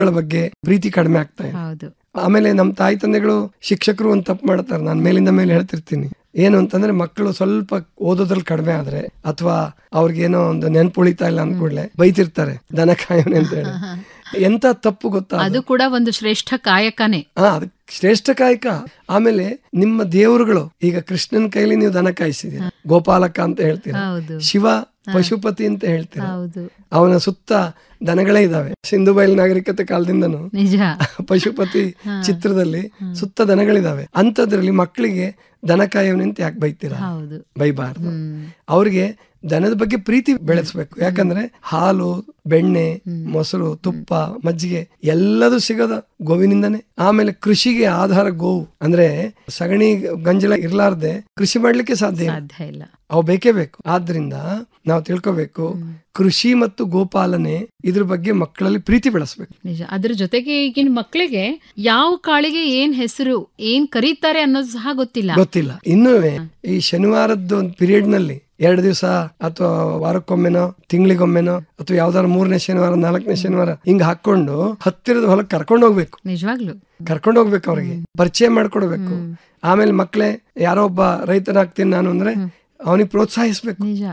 ಮಕ್ಕಳ ಬಗ್ಗೆ ಪ್ರೀತಿ ಕಡಿಮೆ ಆಗ್ತಾ ಇದೆ ಹೌದು ಆಮೇಲೆ ನಮ್ಮ ತಾಯಿ ತಂದೆಗಳು ಶಿಕ್ಷಕರು ಒಂದು ತಪ್ಪು ಮಾಡ್ತಾರೆ ನಾನು ಮೇಲಿಂದ ಮೇಲೆ ಹೇಳ್ತಿರ್ತೀನಿ ಏನು ಅಂತಂದ್ರೆ ಮಕ್ಕಳು ಸ್ವಲ್ಪ ಓದೋದ್ರಲ್ಲಿ ಕಡಿಮೆ ಆದ್ರೆ ಅಥವಾ ಅವ್ರಿಗೇನೋ ಒಂದು ನೆನ್ಪು ಉಳಿತಾ ಇಲ್ಲ ಅಂದ್ಕೂಡ್ಲೆ ಬೈತಿರ್ತಾರೆ ದನ ಕಾಯೋನೆ ಅಂತ ಹೇಳಿ ಎಂತ ತಪ್ಪು ಗೊತ್ತಾ ಅದು? ಅದು ಕೂಡ ಒಂದು ಶ್ರೇಷ್ಠ ಕಾಯಕನೇ ಹಾ ಅದು ಶ್ರೇಷ್ಠ ಕಾಯಕ ಆಮೇಲೆ ನಿಮ್ಮ ದೇವರುಗಳು ಈಗ ಕೃಷ್ಣನ ಕೈಲಿ ನೀವು ದನ ಕಾಯಿಸಿದೀರ ಗೋಪಾಲಕ ಅಂತ ಹೇಳ್ತೀರಾ ಹೌದು ಶಿವ ಪಶುಪತಿ ಅಂತ ಹೇಳ್ತೀರಾ ಹೌದು ಅವನ ಸುತ್ತ ದನಗಳೇ ಇದಾವೆ ಸಿಂಧು ಬಯಲು ನಾಗರಿಕತೆ ಕಾಲದಿಂದನೂ ನಿಜ ಪಶುಪತಿ ಚಿತ್ರದಲ್ಲಿ ಸುತ್ತ ದನಗಳಿದಾವೆ ಅಂತದ್ರಲ್ಲಿ ಮಕ್ಕಳಿಗೆ ದನ ಕಾಯೋನೆ ಅಂತ ಯಾಕೆ ಬೈತೀರಾ ಹೌದು ಬೈಬಾರ್ದು ಹ್ಮ್ ಅವ್ರಿಗೆ ದನದ ಬಗ್ಗೆ ಪ್ರೀತಿ ಬೆಳೆಸ್ಬೇಕು ಯಾಕಂದ್ರೆ ಹಾಲು ಬೆಣ್ಣೆ ಮೊಸರು ತುಪ್ಪ ಮಜ್ಜಿಗೆ ಎಲ್ಲದೂ ಸಿಗೋದ ಗೋವಿನಿಂದನೇ ಆಮೇಲೆ ಕೃಷಿಗೆ ಆಧಾರ ಗೋವು ಅಂದ್ರೆ ಸಗಣಿ ಗಂಜಲ ಇರ್ಲಾರ್ದೆ ಕೃಷಿ ಮಾಡ್ಲಿಕ್ಕೆ ಸಾಧ್ಯ ಇಲ್ಲ. ಸಾಧ್ಯ ಇಲ್ಲ ಅವು ಬೇಕೇ ಬೇಕು ಆದ್ರಿಂದ ನಾವು ತಿಳ್ಕೊಬೇಕು ಕೃಷಿ ಮತ್ತು ಗೋಪಾಲನೆ ಇದ್ರ ಬಗ್ಗೆ ಮಕ್ಕಳಲ್ಲಿ ಪ್ರೀತಿ ಬೆಳೆಸ್ಬೇಕು ನಿಜ ಅದ್ರ ಜೊತೆಗೆ ಈಗಿನ ಮಕ್ಕಳಿಗೆ ಯಾವ ಕಾಳಿಗೆ ಏನ್ ಹೆಸರು ಏನ್ ಕರೀತಾರೆ ಅನ್ನೋದು ಸಹ ಗೊತ್ತಿಲ್ಲ ಗೊತ್ತಿಲ್ಲ ಇನ್ನೂ ಈ ಶನಿವಾರದ್ದು ಒಂದು ಪೀರಿಯಡ್ ನಲ್ಲಿ ಎರಡು ದಿವಸ ಅಥವಾ ವಾರಕ್ಕೊಮ್ಮೆನೋ ತಿಂಗಳಿಗೊಮ್ಮೆನೋ ಅಥವಾ ಯಾವ್ದಾದ್ರು ಮೂರನೇ ಶನಿವಾರ ನಾಲ್ಕನೇ ಶನಿವಾರ ಹಿಂಗ್ ಹಾಕೊಂಡು ಹತ್ತಿರದ ಹೊಲಕ್ಕೆ ಕರ್ಕೊಂಡು ಹೋಗ್ಬೇಕು ನಿಜವಾಗ್ಲು ಕರ್ಕೊಂಡು ಹೋಗ್ಬೇಕು ಅವ್ರಿಗೆ ಪರಿಚಯ ಮಾಡ್ಕೊಡ್ಬೇಕು ಆಮೇಲೆ ಮಕ್ಳೇ ಯಾರೋ ಒಬ್ಬ ರೈತನಾಗ್ತೀನಿ ನಾನು ಅಂದ್ರೆ ಅವನಿಗೆ ಪ್ರೋತ್ಸಾಹಿಸ್ಬೇಕು ನಿಜ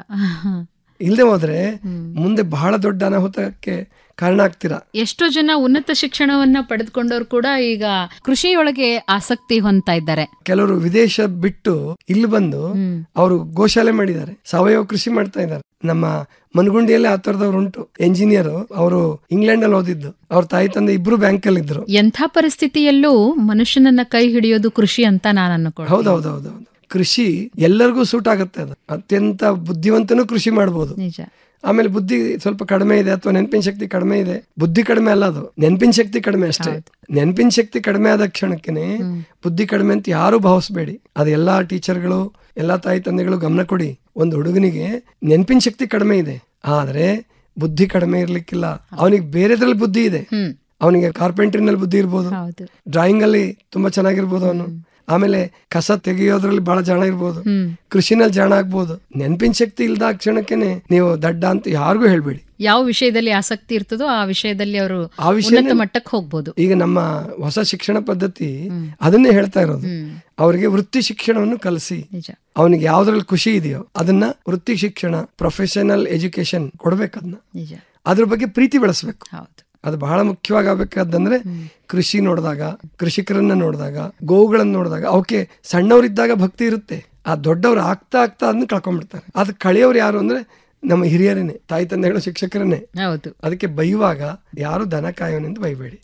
ಇಲ್ಲದೆ ಹೋದ್ರೆ ಮುಂದೆ ಬಹಳ ದೊಡ್ಡ ಅನಾಹುತಕ್ಕೆ ಕಾರಣ ಆಗ್ತೀರಾ ಎಷ್ಟೋ ಜನ ಉನ್ನತ ಶಿಕ್ಷಣವನ್ನ ಪಡೆದುಕೊಂಡವ್ರು ಕೂಡ ಈಗ ಕೃಷಿಯೊಳಗೆ ಆಸಕ್ತಿ ಹೊಂದ್ತಾ ಇದ್ದಾರೆ ಕೆಲವರು ವಿದೇಶ ಬಿಟ್ಟು ಇಲ್ಲಿ ಬಂದು ಹ್ಮ್ ಅವರು ಗೋಶಾಲೆ ಮಾಡಿದ್ದಾರೆ ಸಾವಯವ ಕೃಷಿ ಮಾಡ್ತಾ ಇದ್ದಾರೆ ನಮ್ಮ ಮನಗುಂಡಿಯಲ್ಲಿ ಆ ತರದವ್ರು ಉಂಟು ಎಂಜಿನಿಯರ್ ಅವರು ಇಂಗ್ಲೆಂಡ್ ಅಲ್ಲಿ ಓದಿದ್ದು ಅವ್ರ ತಾಯಿ ತಂದೆ ಇಬ್ರು ಬ್ಯಾಂಕ್ ಅಲ್ಲಿ ಇದ್ರು ಎಂಥ ಪರಿಸ್ಥಿತಿಯಲ್ಲೂ ಮನುಷ್ಯನನ್ನ ಕೈ ಹಿಡಿಯೋದು ಕೃಷಿ ಅಂತ ನಾನು ಅನ್ಕೊಂಡು ಹೌದೌದೌದೌದು ಕೃಷಿ ಎಲ್ಲರಿಗೂ ಸೂಟ್ ಆಗುತ್ತೆ ಅದು ಅತ್ಯಂತ ಬುದ್ಧಿವಂತನೂ ಕೃಷಿ ಮಾಡ್ಬೋದು ನಿಜ ಆಮೇಲೆ ಬುದ್ಧಿ ಸ್ವಲ್ಪ ಕಡಿಮೆ ಇದೆ ಅಥವಾ ನೆನಪಿನ ಶಕ್ತಿ ಕಡಿಮೆ ಇದೆ ಬುದ್ಧಿ ಕಡಿಮೆ ಅಲ್ಲ ಅದು ನೆನಪಿನ ಶಕ್ತಿ ಕಡಿಮೆ ಅಷ್ಟೇ ನೆನಪಿನ ಶಕ್ತಿ ಕಡಿಮೆ ಆದ ಕ್ಷಣಕ್ಕೆ ಬುದ್ಧಿ ಕಡಿಮೆ ಅಂತ ಯಾರು ಭಾವಿಸ್ಬೇಡಿ ಅದು ಎಲ್ಲಾ ಟೀಚರ್ಗಳು ಎಲ್ಲಾ ತಾಯಿ ತಂದೆಗಳು ಗಮನ ಕೊಡಿ ಒಂದು ಹುಡುಗನಿಗೆ ನೆನಪಿನ ಶಕ್ತಿ ಕಡಿಮೆ ಇದೆ ಆದ್ರೆ ಬುದ್ಧಿ ಕಡಿಮೆ ಇರ್ಲಿಕ್ಕಿಲ್ಲ ಅವನಿಗೆ ಬೇರೆದ್ರಲ್ಲಿ ಬುದ್ಧಿ ಇದೆ ಹ್ಮ್ ಅವನಿಗೆ ಕಾರ್ಪೆಂಟ್ರಿನಲ್ಲಿ ಬುದ್ಧಿ ಇರ್ಬೋದು ಹೌದು ಡ್ರಾಯಿಂಗ್ ಅಲ್ಲಿ ತುಂಬಾ ಚೆನ್ನಾಗಿರ್ಬೋದು ಅವನು ಆಮೇಲೆ ಕಸ ತೆಗೆಯೋದ್ರಲ್ಲಿ ಬಹಳ ಜಾಣ ಇರ್ಬೋದು ಹ್ಮ್ ಕೃಷಿನಲ್ಲಿ ಜಾಣ ಆಗ್ಬೋದು ನೆನಪಿನ ಶಕ್ತಿ ಇಲ್ದ ಕ್ಷಣಕ್ಕೇನೆ ನೀವು ದಡ್ಡ ಅಂತ ಯಾರಿಗೂ ಹೇಳ್ಬೇಡಿ ಯಾವ ವಿಷಯದಲ್ಲಿ ಆಸಕ್ತಿ ಇರ್ತದೋ ಆ ವಿಷಯದಲ್ಲಿ ಅವರು ಆ ವಿಷಯ ಉನ್ನತ ಮಟ್ಟಕ್ಕೆ ಹೋಗ್ಬೋದು ಈಗ ನಮ್ಮ ಹೊಸ ಶಿಕ್ಷಣ ಪದ್ಧತಿ ಅದನ್ನೇ ಹೇಳ್ತಾ ಇರೋದು ಹ್ಮ್ ಅವರಿಗೆ ವೃತ್ತಿ ಶಿಕ್ಷಣವನ್ನು ಕಲಿಸಿ ನಿಜ ಅವನಿಗೆ ಯಾವ್ದ್ರಲ್ಲಿ ಖುಷಿ ಇದೆಯೋ ಅದನ್ನ ವೃತ್ತಿ ಶಿಕ್ಷಣ ಪ್ರೊಫೆಷನಲ್ ಎಜುಕೇಶನ್ ಕೊಡ್ಬೇಕು ಅದನ್ನ ನಿಜ ಅದ್ರ ಬಗ್ಗೆ ಪ್ರೀತಿ ಬೆಳೆಸ್ಬೇಕು ಹೌದು ಅದು ಬಹಳ ಮುಖ್ಯವಾಗಿ ಆಗ್ಬೇಕಾದಂದ್ರೆ ಕೃಷಿ ನೋಡಿದಾಗ ಕೃಷಿಕರನ್ನ ನೋಡಿದಾಗ ಗೋವುಗಳನ್ನ ನೋಡಿದಾಗ ಅವಕ್ಕೆ ಸಣ್ಣವರಿದ್ದಾಗ ಭಕ್ತಿ ಇರುತ್ತೆ ಆ ದೊಡ್ಡವ್ರು ಆಗ್ತಾ ಆಗ್ತಾ ಅದನ್ನ ಕಳ್ಕೊಂಡ್ಬಿಡ್ತಾರೆ ಅದು ಕಳೆಯೋರು ಯಾರು ಅಂದ್ರೆ ನಮ್ಮ ಹಿರಿಯರೇನೆ ತಾಯಿ ತಂದೆಗಳು ಶಿಕ್ಷಕರನ್ನೇ ಹೌದು ಅದಕ್ಕೆ ಬೈಯುವಾಗ ಯಾರು ದನ ಕಾಯೋನೆಂದು ಬೈಬೇಡಿ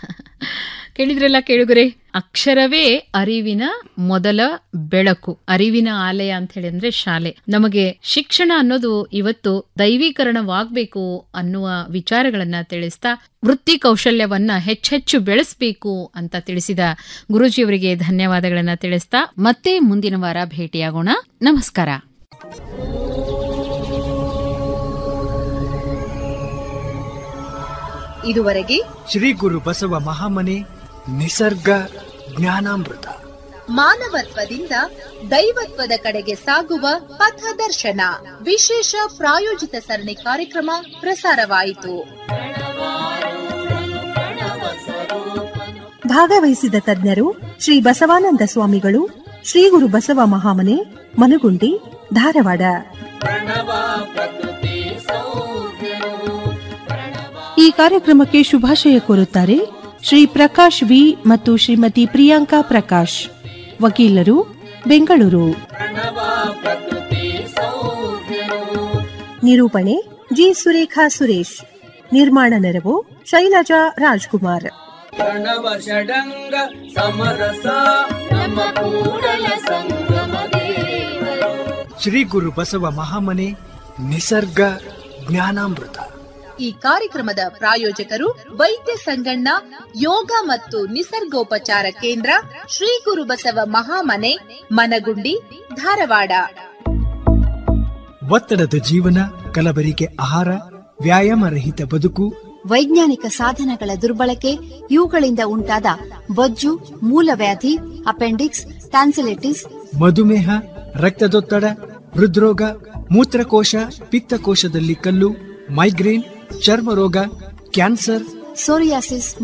ಕೇಳಿದ್ರಲ್ಲ ಕೇಳುಗರೆ ಅಕ್ಷರವೇ ಅರಿವಿನ ಮೊದಲ ಬೆಳಕು ಅರಿವಿನ ಆಲಯ ಅಂತ ಹೇಳಿ ಅಂದ್ರೆ ಶಾಲೆ ನಮಗೆ ಶಿಕ್ಷಣ ಅನ್ನೋದು ಇವತ್ತು ದೈವೀಕರಣವಾಗಬೇಕು ಅನ್ನುವ ವಿಚಾರಗಳನ್ನ ತಿಳಿಸ್ತಾ ವೃತ್ತಿ ಕೌಶಲ್ಯವನ್ನ ಹೆಚ್ಚೆಚ್ಚು ಬೆಳೆಸಬೇಕು ಅಂತ ತಿಳಿಸಿದ ಗುರೂಜಿಯವರಿಗೆ ಧನ್ಯವಾದಗಳನ್ನ ತಿಳಿಸ್ತಾ ಮತ್ತೆ ಮುಂದಿನ ವಾರ ಭೇಟಿಯಾಗೋಣ ನಮಸ್ಕಾರ ಇದುವರೆಗೆ ಶ್ರೀ ಗುರು ಬಸವ ಮಹಾಮನೆ ನಿಸರ್ಗ ಜ್ಞಾನಾಮೃತ ಮಾನವತ್ವದಿಂದ ದೈವತ್ವದ ಕಡೆಗೆ ಸಾಗುವ ಪಥದರ್ಶನ ವಿಶೇಷ ಪ್ರಾಯೋಜಿತ ಸರಣಿ ಕಾರ್ಯಕ್ರಮ ಪ್ರಸಾರವಾಯಿತು ಭಾಗವಹಿಸಿದ ತಜ್ಞರು ಶ್ರೀ ಬಸವಾನಂದ ಸ್ವಾಮಿಗಳು ಶ್ರೀ ಗುರು ಬಸವ ಮಹಾಮನೆ ಮನಗುಂಡಿ ಧಾರವಾಡ ಈ ಕಾರ್ಯಕ್ರಮಕ್ಕೆ ಶುಭಾಶಯ ಕೋರುತ್ತಾರೆ ಶ್ರೀ ಪ್ರಕಾಶ್ ವಿ ಮತ್ತು ಶ್ರೀಮತಿ ಪ್ರಿಯಾಂಕಾ ಪ್ರಕಾಶ್ ವಕೀಲರು ಬೆಂಗಳೂರು ನಿರೂಪಣೆ ಜಿ ಸುರೇಖಾ ಸುರೇಶ್ ನಿರ್ಮಾಣ ನೆರವು ಶೈಲಜಾ ರಾಜ್ಕುಮಾರ್ ಪ್ರಣವ ಷಡಂಗ ಸಮರಸ ನಮ್ಮ ಕೂಡಲ ಸಂಗಮ ದೇವರು ಶ್ರೀ ಗುರು ಬಸವ ಮಹಾಮನೆ ನಿಸರ್ಗ ಜ್ಞಾನಾಮೃತ ಈ ಕಾರ್ಯಕ್ರಮದ ಪ್ರಾಯೋಜಕರು ವೈದ್ಯ ಸಂಗಣ್ಣ ಯೋಗ ಮತ್ತು ನಿಸರ್ಗೋಪಚಾರ ಕೇಂದ್ರ ಶ್ರೀ ಗುರು ಬಸವ ಮಹಾಮನೆ ಮನಗುಂಡಿ ಧಾರವಾಡ ಒತ್ತಡದ ಜೀವನ ಕಲಬರಿಕೆ ಆಹಾರ ವ್ಯಾಯಾಮ ರಹಿತ ಬದುಕು ವೈಜ್ಞಾನಿಕ ಸಾಧನಗಳ ದುರ್ಬಳಕೆ ಇವುಗಳಿಂದ ಉಂಟಾದ ಬೊಜ್ಜು ಮೂಲವ್ಯಾಧಿ ಅಪೆಂಡಿಕ್ಸ್ ಟ್ಯಾನ್ಸಿಲಿಟಿಸ್ ಮಧುಮೇಹ ರಕ್ತದೊತ್ತಡ ಹೃದ್ರೋಗ ಮೂತ್ರಕೋಶ ಪಿತ್ತಕೋಶದಲ್ಲಿ ಕಲ್ಲು ಮೈಗ್ರೇನ್ ಚರ್ಮ ರೋಗ ಕ್ಯಾನ್ಸರ್ ಸೋರಿಯಾಸಿಸ್